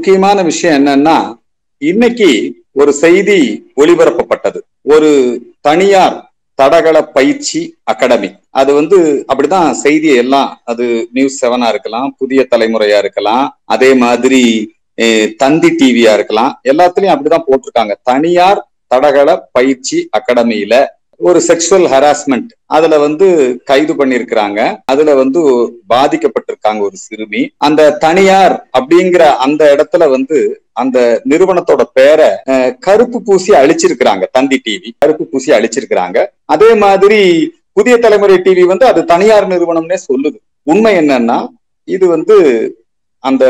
முக்கியமான விஷயம் என்னன்னா இன்னைக்கு ஒரு செய்தி ஒளிபரப்பப்பட்டது ஒரு தனியார் தடகள பயிற்சி அகாடமி அது வந்து அப்படிதான் செய்தி எல்லாம் அது நியூஸ் செவனா இருக்கலாம் புதிய தலைமுறையா இருக்கலாம் அதே மாதிரி அஹ், தந்தி டிவியா இருக்கலாம் எல்லாத்துலயும் அப்படிதான் போட்டிருக்காங்க தனியார் தடகள பயிற்சி அகாடமியில ஒரு செக்ஷுவல் ஹராஸ்மெண்ட் அதுல வந்து கைது பண்ணிருக்கிறாங்க அதுல வந்து பாதிக்கப்பட்டிருக்காங்க ஒரு சிறுமி அந்த தனியார் அப்படிங்கிற அந்த இடத்துல வந்து அந்த நிறுவனத்தோட பேரை அஹ், கருப்பு பூசி அழிச்சிருக்கிறாங்க தந்தி டிவி கருப்பு பூசி அழிச்சிருக்கிறாங்க அதே மாதிரி புதிய தலைமுறை டிவி வந்து அது தனியார் நிறுவனம்னே சொல்லுது உண்மை என்னன்னா இது வந்து அந்த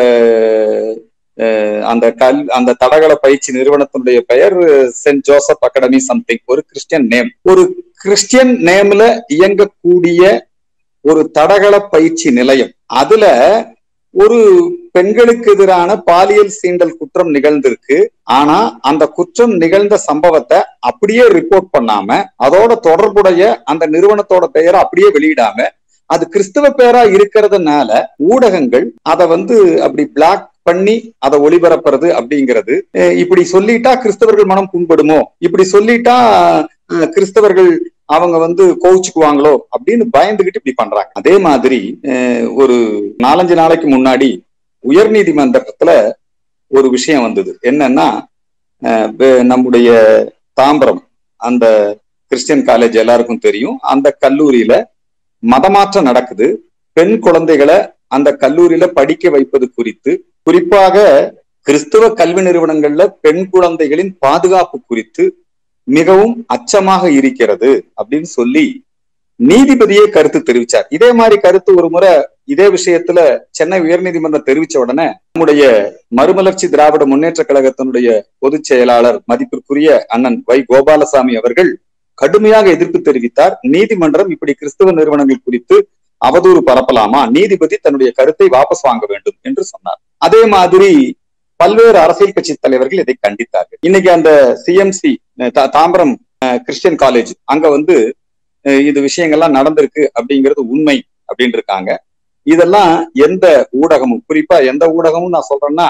அஹ், அந்த கல் அந்த தடகள பயிற்சி நிறுவனத்தினுடைய பெயர் சென்ட் ஜோசப் அகாடமி சம்திங் ஒரு கிறிஸ்டியன் நேம் ஒரு கிறிஸ்டியன் நேம்ல இயங்கக்கூடிய ஒரு தடகள பயிற்சி நிலையம் அதுல ஒரு பெண்களுக்கு எதிரான பாலியல் சீண்டல் குற்றம் நிகழ்ந்திருக்கு ஆனா அந்த குற்றம் நிகழ்ந்த சம்பவத்தை அப்படியே ரிப்போர்ட் பண்ணாம அதோட தொடர்புடைய அந்த நிறுவனத்தோட பெயரை அப்படியே வெளியிடாம அது கிறிஸ்தவ பேரா இருக்கிறதுனால ஊடகங்கள் அதை வந்து அப்படி பிளாக் பண்ணி அதை ஒளிபரப்புறது அப்படிங்கிறது அஹ் இப்படி சொல்லிட்டா கிறிஸ்தவர்கள் மனம் புண்படுமோ இப்படி சொல்லிட்டா அஹ், கிறிஸ்தவர்கள் அவங்க வந்து கோவிச்சுக்குவாங்களோ அப்படின்னு பயந்துகிட்டு இப்படி பண்றாங்க அதே மாதிரி அஹ், ஒரு நாலஞ்சு நாளைக்கு முன்னாடி உயர் நீதிமன்றத்துல ஒரு விஷயம் வந்தது என்னன்னா அஹ், வே- நம்முடைய தாம்பரம் அந்த கிறிஸ்டியன் காலேஜ் எல்லாருக்கும் தெரியும் அந்த கல்லூரியில மதமாற்றம் நடக்குது பெண் குழந்தைகளை அந்த கல்லூரியில படிக்க வைப்பது குறித்து குறிப்பாக கிறிஸ்தவ கல்வி நிறுவனங்கள்ல பெண் குழந்தைகளின் பாதுகாப்பு குறித்து மிகவும் அச்சமாக இருக்கிறது அப்படின்னு சொல்லி நீதிபதியே கருத்து தெரிவிச்சார் இதே மாதிரி கருத்து ஒரு முறை இதே விஷயத்துல சென்னை உயர்நீதிமன்றம் தெரிவிச்ச உடனே நம்முடைய மறுமலர்ச்சி திராவிட முன்னேற்ற கழகத்தினுடைய பொதுச் செயலாளர் மதிப்பிற்குரிய அண்ணன் வை கோபாலசாமி அவர்கள் கடுமையாக எதிர்ப்பு தெரிவித்தார் நீதிமன்றம் இப்படி கிறிஸ்தவ நிறுவனங்கள் குறித்து அவதூறு பரப்பலாமா நீதிபதி தன்னுடைய கருத்தை வாபஸ் வாங்க வேண்டும் என்று சொன்னார் அதே மாதிரி பல்வேறு அரசியல் கட்சி தலைவர்கள் இதை கண்டித்தார்கள் இன்னைக்கு அந்த சிஎம்சி தாம்பரம் அஹ், கிறிஸ்டியன் காலேஜ் அங்க வந்து அஹ், இது விஷயங்கள்லாம் நடந்திருக்கு அப்படிங்கிறது உண்மை அப்படின்னு இருக்காங்க இதெல்லாம் எந்த ஊடகமும் குறிப்பா எந்த ஊடகமும் நான் சொல்றேன்னா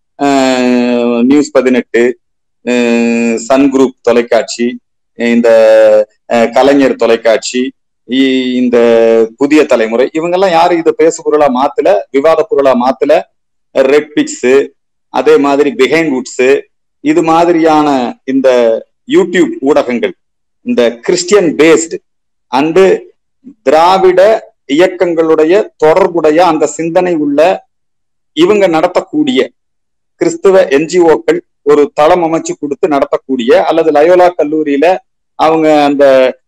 அஹ், நியூஸ் பதினெட்டு அஹ், சன் குரூப் தொலைக்காட்சி இந்த அஹ், கலைஞர் தொலைக்காட்சி இ- இந்த புதிய தலைமுறை இவங்கெல்லாம் யாரும் இதை பேசு பொருளா மாத்தல விவாத பொருளா மாத்தல ரெட் பிக்ஸ் அதே மாதிரி பிஹைண்ட் வுட்ஸ் இது மாதிரியான இந்த யூடியூப் ஊடகங்கள் இந்த கிறிஸ்டியன் பேஸ்டு அண்டு திராவிட இயக்கங்களுடைய தொடர்புடைய அந்த சிந்தனை உள்ள இவங்க நடத்தக்கூடிய கிறிஸ்துவ என்ஜிஓக்கள் ஒரு தளம் அமைச்சு கொடுத்து நடத்தக்கூடிய அல்லது லயோலா கல்லூரியில அவங்க அந்த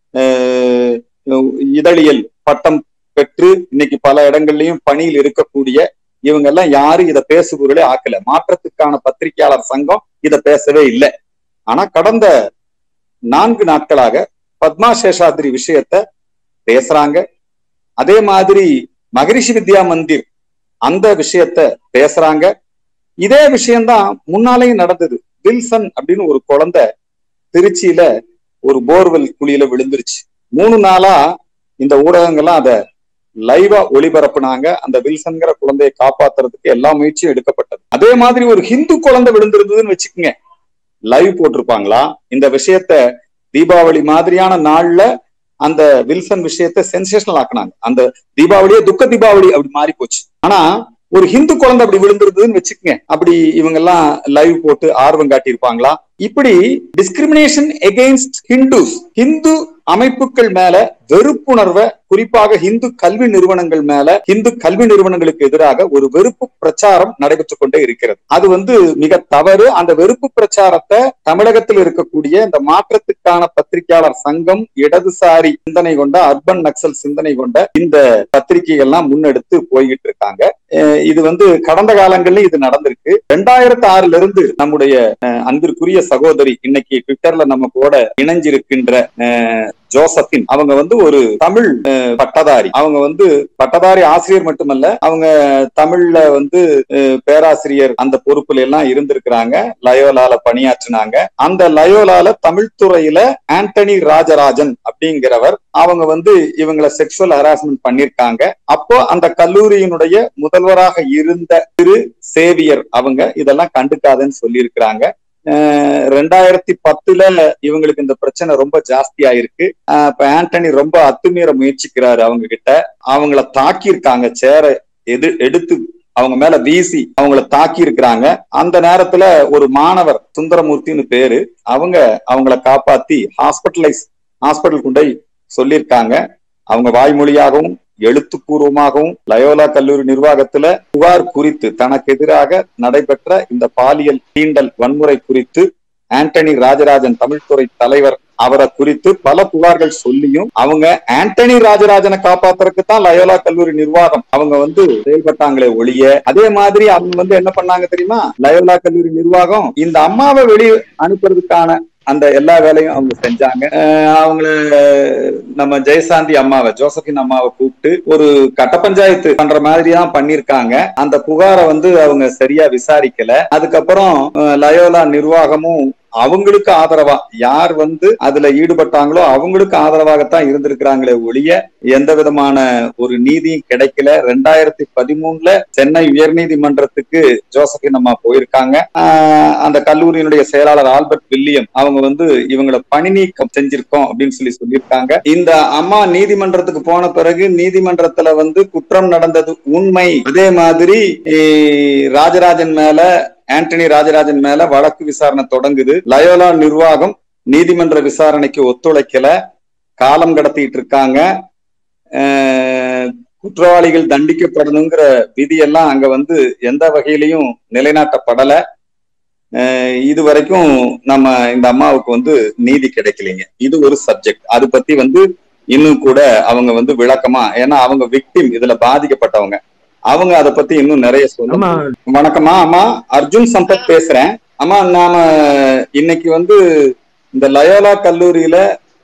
அஹ், இதழியல் பட்டம் பெற்று இன்னைக்கு பல இடங்கள்லயும் பணியில் இருக்கக்கூடிய இவங்க எல்லாம் யாரும் இதை பேசுபொருளே ஆக்கல மாற்றத்துக்கான பத்திரிகையாளர் சங்கம் இதை பேசவே இல்லை ஆனா கடந்த நான்கு நாட்களாக பத்மா சேஷாத்ரி விஷயத்த பேசுறாங்க அதே மாதிரி மகரிஷி வித்யா மந்திர் அந்த விஷயத்த பேசுறாங்க இதே விஷயம்தான் முன்னாலேயும் நடந்தது வில்சன் அப்படின்னு ஒரு குழந்தை திருச்சியில ஒரு போர்வெல் குழியில விழுந்துருச்சு மூணு நாளா இந்த ஊடகங்கள்லாம் அத லைவா ஒளிபரப்புனாங்க அந்த வில்சன்கிற குழந்தையை காப்பாத்துறதுக்கு எல்லா முயற்சியும் எடுக்கப்பட்டது அதே மாதிரி ஒரு ஹிந்து குழந்தை விழுந்திருந்ததுன்னு வச்சுக்கோங்க லைவ் போட்டிருப்பாங்களா இந்த விஷயத்த தீபாவளி மாதிரியான நாள்ல அந்த வில்சன் விஷயத்த சென்சேஷனல் ஆக்குனாங்க அந்த தீபாவளியே துக்க தீபாவளி அப்படி மாறி போச்சு ஆனா ஒரு ஹிந்து குழந்தை அப்படி விழுந்திருந்ததுன்னு வச்சுக்கோங்க அப்படி இவங்க எல்லாம் லைவ் போட்டு ஆர்வம் காட்டியிருப்பாங்களா இப்படி டிஸ்கிரிமினேஷன் எகெயின்ஸ்ட் ஹிந்துஸ் ஹிந்து அமைப்புகள் மேல வெறுப்புணர்வை குறிப்பாக இந்து கல்வி நிறுவனங்கள் மேல இந்து கல்வி நிறுவனங்களுக்கு எதிராக ஒரு வெறுப்பு பிரச்சாரம் நடைபெற்றுக் கொண்டே இருக்கிறது அது வந்து மிக தவறு அந்த வெறுப்பு பிரச்சாரத்தை தமிழகத்தில் இருக்கக்கூடிய இந்த மாற்றத்துக்கான பத்திரிகையாளர் சங்கம் இடதுசாரி சிந்தனை கொண்ட அர்பன் நக்சல் சிந்தனை கொண்ட இந்த பத்திரிகைகள்லாம் முன்னெடுத்து போய்கிட்டு இருக்காங்க அஹ் இது வந்து கடந்த காலங்கள்ல இது நடந்திருக்கு ரெண்டாயிரத்தி ஆறுல இருந்து நம்முடைய அஹ், அன்பிற்குரிய சகோதரி இன்னைக்கு ட்விட்டர்ல நம்ம கூட இணைஞ்சிருக்கின்ற அஹ், ஜோசபின் அவங்க வந்து ஒரு தமிழ் அஹ், பட்டதாரி அவங்க வந்து பட்டதாரி ஆசிரியர் மட்டுமல்ல அவங்க தமிழ்ல வந்து அஹ், பேராசிரியர் அந்த பொறுப்புல எல்லாம் இருந்திருக்கிறாங்க லயோலால பணியாற்றினாங்க அந்த லயோலால தமிழ் துறையில ஆண்டனி ராஜராஜன் அப்படிங்கிறவர் அவங்க வந்து இவங்களை செக்ஷுவல் ஹராஸ்மெண்ட் பண்ணிருக்காங்க அப்போ அந்த கல்லூரியினுடைய முதல்வராக இருந்த திரு சேவியர் அவங்க இதெல்லாம் கண்டுக்காதன்னு சொல்லியிருக்கிறாங்க அஹ் ரெண்டாயிரத்தி பத்துல இவங்களுக்கு இந்த பிரச்சனை ரொம்ப ஜாஸ்தியா இருக்கு அஹ் இப்ப ஆண்டனி ரொம்ப அத்துமீற முயற்சிக்கிறாரு அவங்க கிட்ட அவங்கள தாக்கியிருக்காங்க சேர எது எடுத்து அவங்க மேல வீசி அவங்கள தாக்கி இருக்கிறாங்க அந்த நேரத்துல ஒரு மாணவர் சுந்தரமூர்த்தின்னு பேரு அவங்க அவங்கள காப்பாத்தி ஹாஸ்பிட்டலைஸ் ஹாஸ்பிட்டல் கொண்டு போய் சொல்லியிருக்காங்க அவங்க வாய்மொழியாகவும் எழுத்துப்பூர்வமாகவும் லயோலா கல்லூரி நிர்வாகத்துல புகார் குறித்து தனக்கு எதிராக நடைபெற்ற இந்த பாலியல் தீண்டல் வன்முறை குறித்து ஆண்டனி ராஜராஜன் தமிழ்துறை தலைவர் அவரை குறித்து பல புகார்கள் சொல்லியும் அவங்க ஆண்டனி ராஜராஜனை காப்பாத்துறதுக்கு தான் லயோலா கல்லூரி நிர்வாகம் அவங்க வந்து செயல்பட்டாங்களே ஒழிய அதே மாதிரி அவங்க வந்து என்ன பண்ணாங்க தெரியுமா லயோலா கல்லூரி நிர்வாகம் இந்த அம்மாவை வெளியே அனுப்புறதுக்கான அந்த எல்லா வேலையும் அவங்க செஞ்சாங்க அஹ் அவங்கள நம்ம ஜெயசாந்தி அம்மாவை ஜோசபின் அம்மாவை கூப்பிட்டு ஒரு கட்ட பஞ்சாயத்து பண்ற மாதிரி தான் பண்ணிருக்காங்க அந்த புகாரை வந்து அவங்க சரியா விசாரிக்கல அதுக்கப்புறம் அஹ், லயோலா நிர்வாகமும் அவங்களுக்கு ஆதரவா யார் வந்து அதுல ஈடுபட்டாங்களோ அவங்களுக்கு ஆதரவாகத்தான் இருந்திருக்கிறாங்களே ஒழிய எந்த விதமான ஒரு நீதியும் கிடைக்கல ரெண்டாயிரத்தி பதிமூணுல சென்னை உயர்நீதிமன்றத்துக்கு ஜோசபின் அம்மா போயிருக்காங்க ஆஹ் அந்த கல்லூரியினுடைய செயலாளர் ஆல்பர்ட் வில்லியம் அவங்க வந்து இவங்களை பணி நீக்கம் செஞ்சிருக்கோம் அப்படின்னு சொல்லி சொல்லியிருக்காங்க இந்த அம்மா நீதிமன்றத்துக்கு போன பிறகு நீதிமன்றத்துல வந்து குற்றம் நடந்தது உண்மை அதே மாதிரி eh, ராஜராஜன் மேல ஆண்டனி ராஜராஜன் மேல வழக்கு விசாரணை தொடங்குது லயோலா நிர்வாகம் நீதிமன்ற விசாரணைக்கு ஒத்துழைக்கல காலம் கடத்திட்டு இருக்காங்க அஹ், குற்றவாளிகள் தண்டிக்கப்படணுங்கிற விதியெல்லாம் அங்க வந்து எந்த வகையிலையும் நிலைநாட்டப்படல அஹ், இது வரைக்கும் நம்ம இந்த அம்மாவுக்கு வந்து நீதி கிடைக்கலைங்க இது ஒரு சப்ஜெக்ட் அது பத்தி வந்து இன்னும் கூட அவங்க வந்து விளக்கமா ஏன்னா அவங்க விக்டிம் இதுல பாதிக்கப்பட்டவங்க அவங்க அதை பத்தி இன்னும் நிறைய ஆமா சொல்லணும் வணக்கம்மா அம்மா அர்ஜுன் சம்பத் பேசுறேன் அம்மா நாம இன்னைக்கு வந்து இந்த லயோலா கல்லூரியில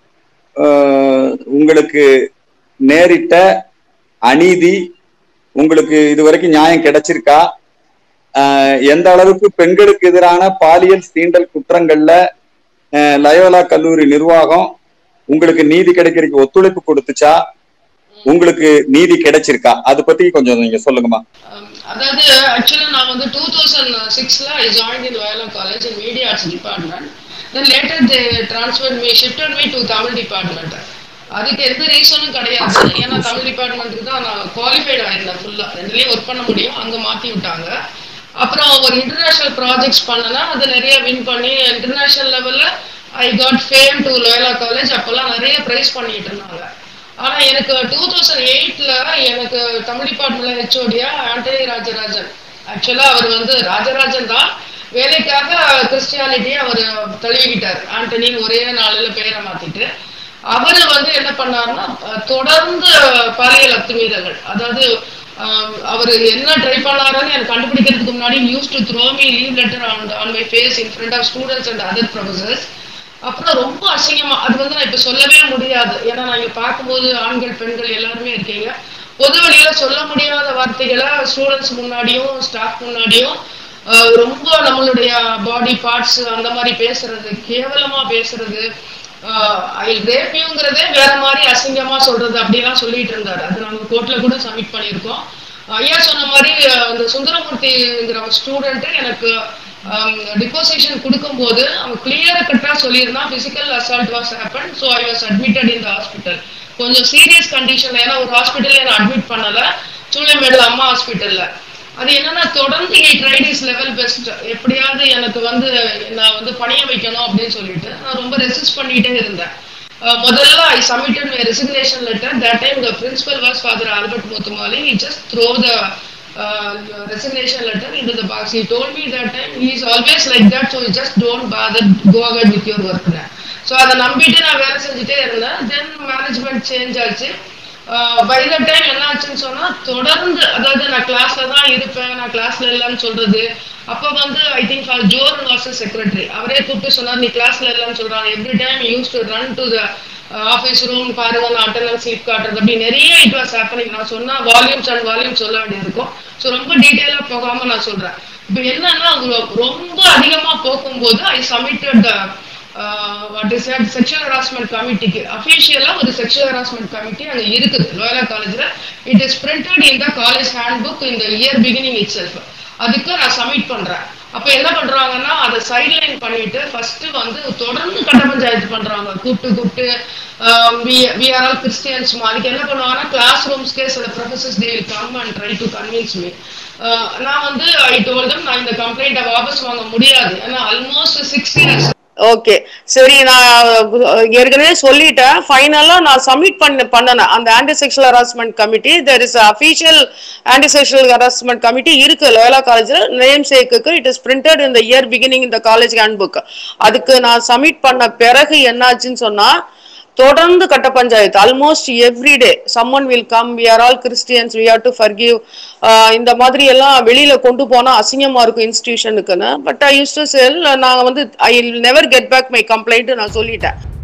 அஹ், உங்களுக்கு நேரிட்ட அநீதி உங்களுக்கு இது வரைக்கும் நியாயம் கிடைச்சிருக்கா அஹ், எந்த அளவுக்கு பெண்களுக்கு எதிரான பாலியல் சீண்டல் குற்றங்கள்ல அஹ், லயோலா கல்லூரி நிர்வாகம் உங்களுக்கு நீதி கிடைக்கிறதுக்கு ஒத்துழைப்பு கொடுத்துச்சா உங்களுக்கு நீதி கிடைச்சிருக்கா அது பத்தி கொஞ்சம் நீங்க சொல்லுங்கம்மா Um, அதாவது ஆக்சுவலாக நான் வந்து டூ தௌசண்ட் சிக்ஸில் I join in Loyola college in media arts department then later they transfer me shifted me to Tamil department அதுக்கு எந்த ரீசனும் கிடையாது ஏன்னா தமிழ் டிபார்ட்மெண்ட்டுக்கு தான் நான் குவாலிஃபைட் ஆயிருந்தேன் ஃபுல்லாக ரெண்டுலேயும் ஒர்க் பண்ண முடியும் அங்கே மாற்றி விட்டாங்க அப்புறம் ஒரு இன்டர்நேஷ்னல் ப்ராஜெக்ட்ஸ் பண்ணனா அது நிறைய வின் பண்ணி இன்டர்நேஷ்னல் லெவலில் I got fame to Loyola college அப்போல்லாம் நிறைய ப்ரைஸ் பண்ணிட்டு இருந்தாங்க ஆனா எனக்கு டூ தௌசண்ட் எயிட்ல எனக்கு தமிழ் டிபார்ட்மெண்ட்ல ஹெச்ஓடியா ஆண்டனி ராஜராஜன் ஆக்சுவலா அவர் வந்து ராஜராஜன் தான் வேலைக்காக கிறிஸ்டியானிட்டியை அவர் தழுவிக்கிட்டார் ஆண்டனின்னு ஒரே நாளில் பெயரை மாத்திட்டு அவரு வந்து என்ன பண்ணாருன்னா அஹ், தொடர்ந்து பாலியல் அத்துமீறல்கள் அதாவது அவர் என்ன ட்ரை பண்ணாருன்னு எனக்கு கண்டுபிடிக்கிறதுக்கு முன்னாடி use to throw me leave letter on on my face in front of students and other professors அப்புறம் ரொம்ப அசிங்கமா அது வந்து நான் இப்ப சொல்லவே முடியாது ஏன்னா நான் இங்க பார்க்கும்போது ஆண்கள் பெண்கள் எல்லாருமே இருக்கீங்க பொது வழியில சொல்ல முடியாத வார்த்தைகளை ஸ்டூடெண்ட்ஸ் முன்னாடியும் ஸ்டாஃப் முன்னாடியும் ஆஹ் ரொம்ப நம்மளுடைய பாடி பார்ட்ஸ் அந்த மாதிரி பேசுறது கேவலமா பேசுறது ஐ ரேப்பியுங்கிறதே வேற மாதிரி அசிங்கமா சொல்றது அப்படிலாம் சொல்லிட்டு இருந்தாரு அது நாங்க கோர்ட்ல கூட சப்மிட் பண்ணியிருக்கோம் ஐயா சொன்ன மாதிரி அஹ், இந்த சுந்தரமூர்த்திங்கிற ஸ்டூடெண்ட் எனக்கு டிபோசிஷன் கொடுக்கும்போது அவன் கிளியர் கட்டா சொல்லியிருந்தான் physical assault was happen so I was admitted in the hospital கொஞ்சம் சீரியஸ் கண்டிஷன்ல ஏன்னா ஒரு ஹாஸ்பிட்டல்ல என்ன அட்மிட் பண்ணல சூளைமேடுல அம்மா ஹாஸ்பிட்டல்ல அது என்னன்னா தொடர்ந்து he tried his level best எப்படியாவது எனக்கு வந்து நான் வந்து பணிய வைக்கணும் அப்படின்னு சொல்லிட்டு நான் ரொம்ப ரெசிஸ்ட் பண்ணிட்டே இருந்தேன் அஹ் முதல்ல I submitted my resignation letter that time the principal was father Albert Muthumali he just throw the uh, resignation letter into the box he told me that time he is always like that so you just don't bother go ahead with your work so அதை நம்பிட்டு நான் வேலை செஞ்சுட்டே இருந்தேன் then management change ஆச்சு by the time என்ன ஆச்சுன்னு சொன்னா தொடர்ந்து அதாவது நான் கிளாஸ்ல தான் இருப்பேன் நான் கிளாஸ்ல இல்லைன்னு சொல்றது அப்ப வந்து ஐ திங்க் ஜோர் வாஸ் செக்ரட்டரி அவரே கூப்பிட்டு சொன்னார் நீ கிளாஸ்ல இல்லைன்னு சொல்றாங்க every time use to run to the office room பாருங்க நான் அட்டண்டன்ஸ் ஸ்லிப் காட்டுறது அப்படி நிறைய இட் வாஸ் ஹேப்பனிங் நான் சொன்னா வால்யூம்ஸ் அண்ட் வால்யூம் சொல்ல வேண்டியது இருக்கும் ஸோ ரொம்ப டீட்டெயிலாக போகாம நான் சொல்றேன் இப்போ என்னன்னா அது ரொம்ப அதிகமா போகும்போது I submitted what is sexual harassment கமிட்டிக்கு அஃபீஷியலா ஒரு செக்ஷுவல் ஹராஸ்மெண்ட் கமிட்டி அங்க இருக்குது லோயலா காலேஜ்ல it is printed in the college hand book இந்த இயர் பிகினிங் இட் செல்ஃப் அதுக்கு நான் சப்மிட் பண்றேன் அப்ப என்ன பண்றாங்கன்னா அதை சைட்லைன் பண்ணிட்டு ஃபர்ஸ்ட் வந்து தொடர்ந்து கட்ட பஞ்சாயத்து பண்றாங்க கூப்பிட்டு கூப்பிட்டு வி ஆர் ஆல் கிறிஸ்டியன்ஸ் அதுக்கு என்ன பண்ணுவாங்கன்னா கிளாஸ் ரூம்ஸ்க்கே சில professors they will come and try to convince me நான் வந்து ஐ டோல்தம் நான் இந்த கம்ப்ளைண்ட்டை வாபஸ் வாங்க முடியாது ஏன்னா ஆல்மோஸ்ட் சிக்ஸ் இயர்ஸ் ஓகே சரி நான் ஏற்கனவே சொல்லிட்டேன் ஃபைனலா நான் சப்மிட் பண்ண பண்ணனேன் அந்த anti sexual harassment committee there is official anti sexual harassment committee இருக்கு லோயலா காலேஜ்ல நேம் சேக்குக்கு இட் இஸ் பிரிண்டட் இந்த இயர் பிகினிங் இந்த காலேஜ் ஹேண்ட் புக் அதுக்கு நான் சப்மிட் பண்ண பிறகு என்னாச்சுன்னு சொன்னா தொடர்ந்து கட்ட panchayat almost every day summon will come we are all Christians we have to forgive இந்த மாதிரி எல்லாம் வெளியில கொண்டு போனா அசிங்கமா இருக்கும் இன்ஸ்டிடியூஷனுக்குன்னு but I use to sell நான் வந்து ஐ never get back my complaint நான் சொல்லிட்டேன்